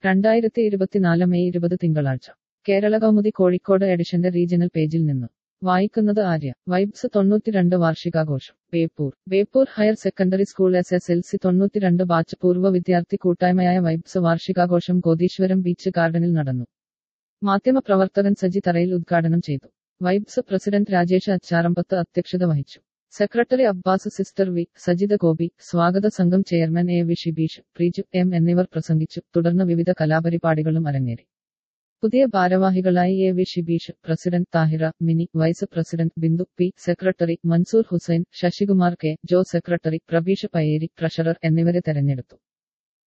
രണ്ടായിരത്തി ഇരുപത്തിനാല് മെയ് ഇരുപത് തിങ്കളാഴ്ച കേരള കൗമുദി കോഴിക്കോട് എഡിഷന്റെ റീജിയണൽ പേജിൽ നിന്ന് വായിക്കുന്നത് ആര്യ വൈബ്സ് തൊണ്ണൂറ്റിരണ്ട് വാർഷികാഘോഷം Beypore Beypore higher secondary school S S L C തൊണ്ണൂറ്റിരണ്ട് ബാച്ച് പൂർവ്വ വിദ്യാർത്ഥി കൂട്ടായ്മയായ വൈബ്സ് വാർഷികാഘോഷം കോതീശ്വരം ബീച്ച് ഗാർഡനിൽ നടന്നു മാധ്യമപ്രവർത്തകൻ സജി തറയിൽ ഉദ്ഘാടനം ചെയ്തു വൈബ്സ് പ്രസിഡന്റ് രാജേഷ് അച്ചാറമ്പത്ത് അധ്യക്ഷത വഹിച്ചു secretary Abbas sister V Sajitha Gopi സ്വാഗത സംഘം chairman A V Shibeesh Preeju M എന്നിവർ പ്രസംഗിച്ചു തുടർന്ന് വിവിധ കലാപരിപാടികളും അരങ്ങേറി പുതിയ ഭാരവാഹികളായി A V Shibeesh president Thahira Mini vice president Bindu P secretary Mansoor Hussain Sasikumar K ജോ സെക്രട്ടറി പ്രബീഷ് പയേരി ട്രഷറർ എന്നിവരെ തെരഞ്ഞെടുത്തു